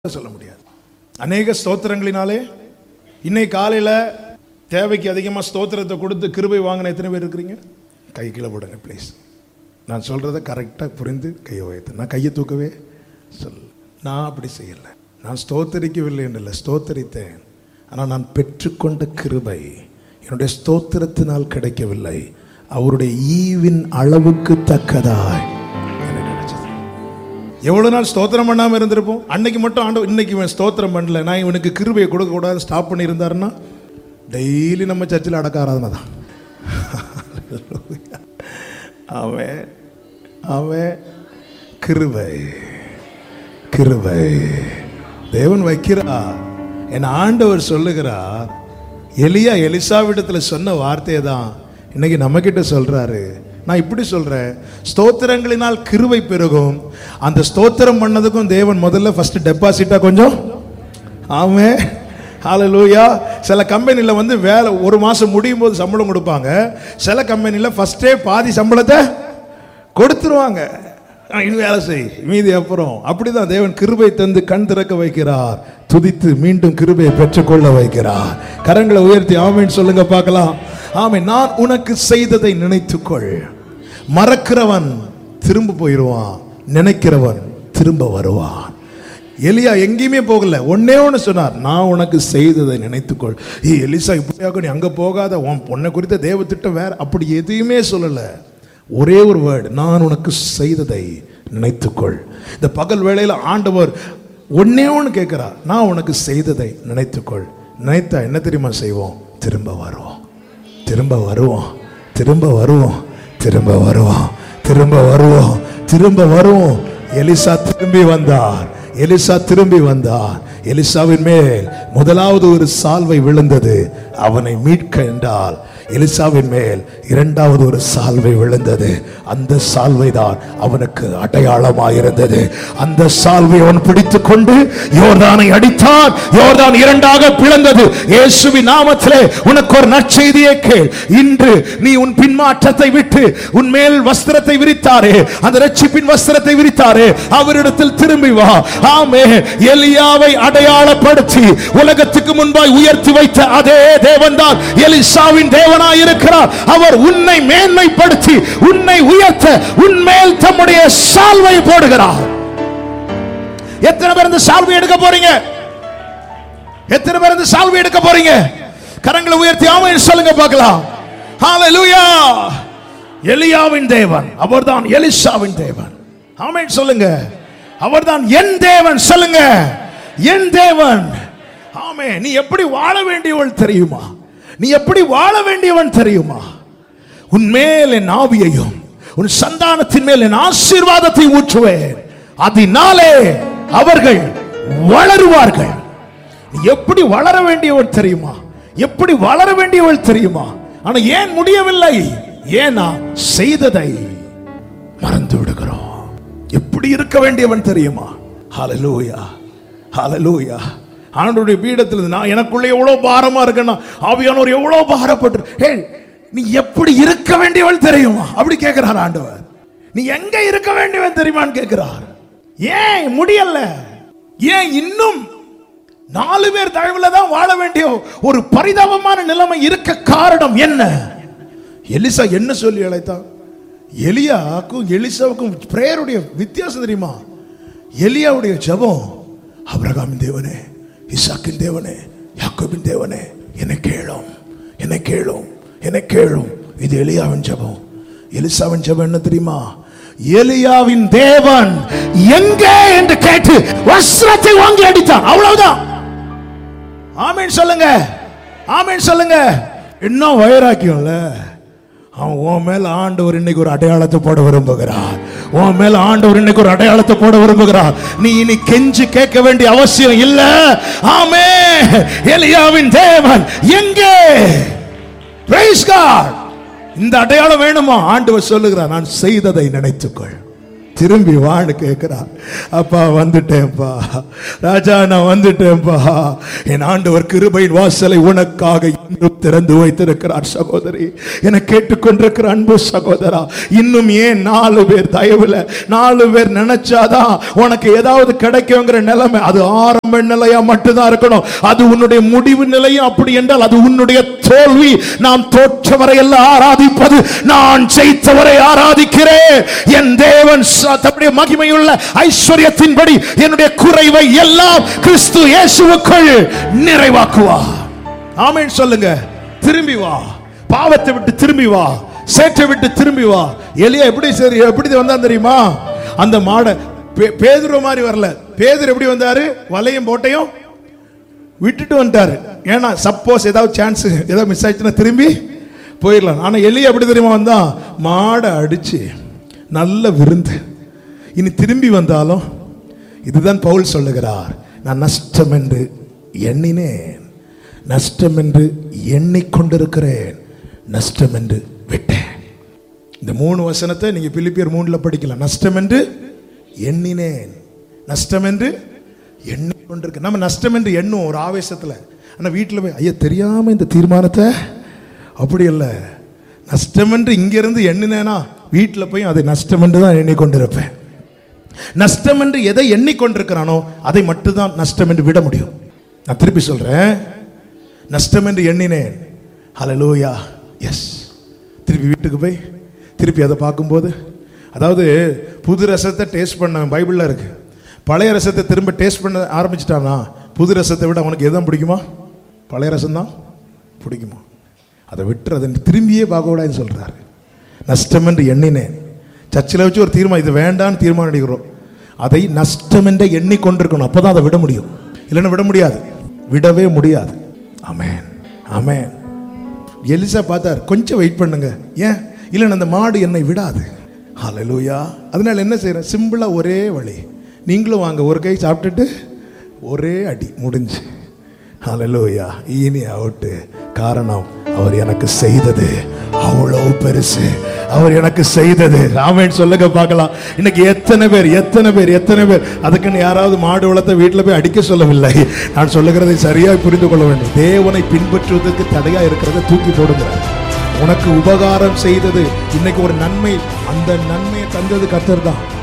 சொல்ல முடியாது அநேக ஸ்தோத்திரங்களினாலே இன்னைக்கு காலையில் தேவைக்கு அதிகமாக ஸ்தோத்திரத்தை கொடுத்து கிருபை வாங்கின எத்தனை பேர் இருக்கிறீங்க கை கீழே போடுங்க ப்ளீஸ் நான் சொல்கிறத கரெக்டாக புரிந்து கையை உயர்த்து நான் கையை தூக்கவே சொல் நான் அப்படி செய்யலை நான் ஸ்தோத்தரிக்கவில்லை என்றில்லை ஸ்தோத்தரித்தேன் ஆனால் நான் பெற்றுக்கொண்ட கிருபை என்னுடைய ஸ்தோத்திரத்தினால் கிடைக்கவில்லை அவருடைய ஈவின் அளவுக்கு தக்கதாய் எனக்கு கிடைச்சது எவ்வளவு நாள் ஸ்தோத்திரம் பண்ணாம இருந்திருப்போம் அன்னைக்கு மட்டும் ஆண்டு இன்னைக்கு இவன் ஸ்தோத்திரம் பண்ணல நான் இவனுக்கு கிருபையை கொடுக்க கூடாது ஸ்டாப் பண்ணி இருந்தாருன்னா டெய்லி நம்ம சர்ச்சில் அடக்க ஆராதனை தான் அவன் அவன் கிருபை கிருபை தேவன் வைக்கிறார் என் ஆண்டவர் சொல்லுகிறார் எலியா எலிசாவிடத்தில் சொன்ன வார்த்தையை தான் இன்னைக்கு நம்ம கிட்ட சொல்றாரு நான் இப்படி சொல்றேன் ஸ்தோத்திரங்களினால் கிருபை பெருகும் அந்த ஸ்தோத்திரம் பண்ணதுக்கும் தேவன் முதல்ல ஃபர்ஸ்ட் டெபாசிட்டா கொஞ்சம் ஆமே ஹalleluya சில கம்பெனியில் வந்து வேலை ஒரு மாதம் முடியும் போது சம்பளம் கொடுப்பாங்க சில கம்பெனியில் ஃபர்ஸ்டே பாதி சம்பளத்தை கொடுத்துருவாங்க ஆ, இது வேலை செய் மீதி அப்புறம் அப்படிதான் தேவன் கிருபை தந்து கண் திறக்க வைக்கிறார் துதித்து மீண்டும் கிருபையை பெற்றுக்கொள்ள வைக்கிறார் கரங்களை உயர்த்தி ஆமேன்னு சொல்லுங்க பார்க்கலாம் ஆமே நான் உனக்கு செய்ததை நினைத்துக்கொள் மறக்கிறவன் திரும்ப போயிடுவான் நினைக்கிறவன் திரும்ப வருவான் எலியா எங்கேயுமே போகல ஒன்னே ஒன்று சொன்னார் நான் உனக்கு செய்ததை நினைத்துக்கொள் ஏ எலிசா இப்படியாக நீ அங்கே போகாத உன் பொண்ணை குறித்த தேவ திட்டம் வேற அப்படி எதையுமே சொல்லலை ஒரே ஒரு வேர்டு நான் உனக்கு செய்ததை நினைத்துக்கொள் இந்த பகல் வேளையில் ஆண்டவர் ஒன்னே ஒன்று கேட்கிறார் நான் உனக்கு செய்ததை நினைத்துக்கொள் நினைத்தா என்ன தெரியுமா செய்வோம் திரும்ப வருவோம் திரும்ப வருவோம் திரும்ப வருவோம் திரும்ப வருவோம் திரும்ப வருவோம் திரும்ப வருவோம் எலிசா திரும்பி வந்தார் எலிசா திரும்பி வந்தார் எலிசாவின் மேல் முதலாவது ஒரு சால்வை விழுந்தது அவனை மீட்க என்றால் எலிசாவின் மேல் இரண்டாவது ஒரு சால்வை விழுந்தது அந்த சால்வை தான் அவனுக்கு அடையாளமாக இருந்தது அந்த சால்வை அவன் பிடித்துக் கொண்டு யோர்தானை அடித்தான் யோர்தான் இரண்டாக பிளந்தது இயேசுவின் நாமத்திலே உனக்கு ஒரு நற்செய்தியை கேள் இன்று நீ உன் பின்மாற்றத்தை விட்டு உன் மேல் வஸ்திரத்தை விரித்தாரே அந்த ரட்சிப்பின் வஸ்திரத்தை விரித்தாரே அவரிடத்தில் திரும்பி வா ஆமே எலியாவை அடையாளப்படுத்தி உலகத்துக்கு முன்பாய் உயர்த்தி வைத்த அதே தேவன்தான் எலிசாவின் தேவனாய் இருக்கிறார் அவர் உன்னை மேன்மைப்படுத்தி உன்னை உயர்த்த உன்மேல் தம்முடைய சால்வை போடுகிறார் எத்தனை பேர் இந்த சால்வை எடுக்க போறீங்க எத்தனை பேர் இந்த சால்வை எடுக்க போறீங்க கரங்களை உயர்த்தி ஆமென் சொல்லுங்க பார்க்கலாம் ஹalleluya எலியாவின் தேவன் அவர்தான் எலிசாவின் தேவன் ஆமென் சொல்லுங்க அவர்தான் என் தேவன் சொல்லுங்க என் தேவன் ஆமே நீ எப்படி வாழ வேண்டியவள் தெரியுமா நீ எப்படி வாழ வேண்டியவன் தெரியுமா உன் மேல் என் ஆவியையும் உன் சந்தானத்தின் மேல் என் ஆசீர்வாதத்தை ஊற்றுவேன் அதனாலே அவர்கள் வளருவார்கள் நீ எப்படி வளர வேண்டியவள் தெரியுமா எப்படி வளர வேண்டியவள் தெரியுமா ஆனா ஏன் முடியவில்லை ஏனா செய்ததை மறந்து விடுகிறோம் எப்படி இருக்க வேண்டியவன் தெரியுமா ஹalleluya ஹalleluya ஆண்டவருடைய பீடத்தில் இருந்து நான் எனக்குள்ள எவ்வளவு பாரமா இருக்கேன்னா ஆவியானவர் எவ்வளவு பாரப்பட்டு ஹே நீ எப்படி இருக்க வேண்டியவள் தெரியுமா அப்படி கேட்கிறார் ஆண்டவர் நீ எங்க இருக்க வேண்டியவன் தெரியுமான்னு கேட்கிறார் ஏன் முடியல ஏன் இன்னும் நாலு பேர் தழுவுல தான் வாழ வேண்டிய ஒரு பரிதாபமான நிலைமை இருக்க காரணம் என்ன எலிசா என்ன சொல்லி அழைத்தான் எலியாவுக்கும் எலிசாவுக்கும் பிரேயருடைய வித்தியாசம் தெரியுமா எலியாவுடைய ஜெபம் அபிரகாமின் தேவனே இசாக்கின் தேவனே யாக்கோபின் தேவனே என்னை கேளும் என்னை கேளும் என்னை கேளும் இது எலியாவின் ஜெபம் எலிசாவின் ஜெபம் என்ன தெரியுமா எலியாவின் தேவன் எங்கே என்று கேட்டு வஸ்திரத்தை வாங்கி அடித்தான் அவ்வளவுதான் ஆமீன் சொல்லுங்க ஆமீன் சொல்லுங்க இன்னும் வைராக்கியம்ல அவன் உன் மேல ஆண்டவர் இன்னைக்கு ஒரு அடையாளத்தை போட விரும்புகிறார் உன் மேல ஆண்டவர் இன்னைக்கு ஒரு அடையாளத்தை போட விரும்புகிறார் நீ இனி கெஞ்சி கேட்க வேண்டிய அவசியம் இல்ல ஆமே எலியாவின் தேவன் எங்கே Praise God. இந்த அடையாளம் வேணுமா ஆண்டவர் சொல்லுகிறார் நான் செய்ததை நினைத்துக்கொள் திரும்பி வான்னு கேட்கிறார் அப்பா வந்துட்டேன்ப்பா ராஜா நான் வந்துட்டேன்ப்பா என் ஆண்டவர் கிருபையின் வாசலை உனக்காக இன்னும் திறந்து வைத்திருக்கிறார் சகோதரி என கேட்டுக்கொண்டிருக்கிற அன்பு சகோதரா இன்னும் ஏன் நாலு பேர் தயவுல நாலு பேர் நினைச்சாதான் உனக்கு ஏதாவது கிடைக்குங்கிற நிலைமை அது ஆரம்ப நிலையா மட்டும்தான் இருக்கணும் அது உன்னுடைய முடிவு நிலையும் அப்படி என்றால் அது உன்னுடைய தோல்வி நாம் தோற்றவரை எல்லாம் ஆராதிப்பது நான் ஜெயித்தவரை ஆராதிக்கிறேன் என் தேவன் ச- தம்முடைய மகிமையுள்ள ஐஸ்வர்யத்தின்படி என்னுடைய குறைவை எல்லாம் கிறிஸ்து இயேசுவுக்குள் நிறைவாக்குவார் ஆமென் சொல்லுங்க திரும்பி வா பாவத்தை விட்டு திரும்பி வா சேற்றை விட்டு திரும்பி வா எலியா எப்படி சரி எப்படி வந்தான் தெரியுமா அந்த மாடை பே- பேதுரு மாதிரி வரல பேதுரு எப்படி வந்தாரு வலையும் போட்டையும் விட்டுட்டு வந்துட்டாரு ஏன்னா சப்போஸ் ஏதாவது சான்ஸ் ஏதாவது மிஸ் ஆயிடுச்சுன்னா திரும்பி போயிடலாம் ஆனா எலி எப்படி தெரியுமா வந்தான் மாடை அடிச்சு நல்ல விருந்து இனி திரும்பி வந்தாலும் இதுதான் பவுல் சொல்லுகிறார் நான் நஷ்டம் என்று எண்ணினேன் நஷ்டம் என்று எண்ணிக்கொண்டிருக்கிறேன் நஷ்டம் என்று விட்டேன் இந்த மூணு வசனத்தை நீங்க பிலிப்பியர் மூணுல படிக்கலாம் நஷ்டம் என்று எண்ணினேன் நஷ்டம் என்று எண்ணிக்கொண்டிருக்க நம்ம நஷ்டம் என்று எண்ணுவோம் ஒரு ஆவேசத்துல ஆனா வீட்டில் போய் ஐயா தெரியாம இந்த தீர்மானத்தை அப்படி இல்ல நஷ்டம் என்று இங்கிருந்து எண்ணினேனா வீட்டில் போய் அதை நஷ்டம் என்று தான் எண்ணிக்கொண்டிருப்பேன் நஷ்டம் என்று எதை எண்ணிக்கொண்டிருக்கிறானோ அதை மட்டும்தான் நஷ்டம் என்று விட முடியும் நான் திருப்பி சொல்றேன் நஷ்டம் என்று எண்ணினேன் ஹalleluya எஸ் திருப்பி வீட்டுக்கு போய் திருப்பி அதை பார்க்கும்போது அதாவது புது ரசத்தை டேஸ்ட் பண்ண பைபிளில் இருக்கு பழைய ரசத்தை திரும்ப டேஸ்ட் பண்ண ஆரம்பிச்சிட்டானா புது ரசத்தை விட அவனுக்கு எதுவும் பிடிக்குமா பழைய ரசம் தான் பிடிக்குமா அதை விட்டு அதை திரும்பியே பார்க்க கூடாதுன்னு சொல்றாரு நஷ்டம் என்று எண்ணினேன் சர்ச்சில் வச்சு ஒரு தீர்மானம் இது வேண்டான்னு தீர்மானம் எடுக்கிறோம் அதை நஷ்டம் என்று எண்ணிக்கொண்டிருக்கணும் அப்பதான் அதை விட முடியும் இல்லைன்னா விட முடியாது விடவே முடியாது ஆமென் ஆமென் எலிசா பார்த்தார் கொஞ்சம் வெயிட் பண்ணுங்க ஏன் இல்லைன்னா அந்த மாடு என்னை விடாது ஹalleluya அதனால என்ன செய்யறேன் சிம்பிளா ஒரே வழி நீங்களும் வாங்க ஒரு கை சாப்பிட்டுட்டு ஒரே அடி முடிஞ்சு ஹalleluya இனி அவுட்டு காரணம் அவர் எனக்கு செய்தது அவ்வளவு பெருசு அவர் எனக்கு செய்தது ஆமென் சொல்லுங்க பார்க்கலாம் இன்னைக்கு எத்தனை பேர் எத்தனை பேர் எத்தனை பேர் அதுக்குன்னு யாராவது மாடு வளர்த்த வீட்டில் போய் அடிக்க சொல்லவில்லை நான் சொல்லுகிறதை சரியாய் புரிந்து கொள்ள வேண்டும் தேவனை பின்பற்றுவதற்கு தடையா இருக்கிறத தூக்கி போடுங்க உனக்கு உபகாரம் செய்தது இன்னைக்கு ஒரு நன்மை அந்த நன்மையை தந்தது கர்த்தர் தான்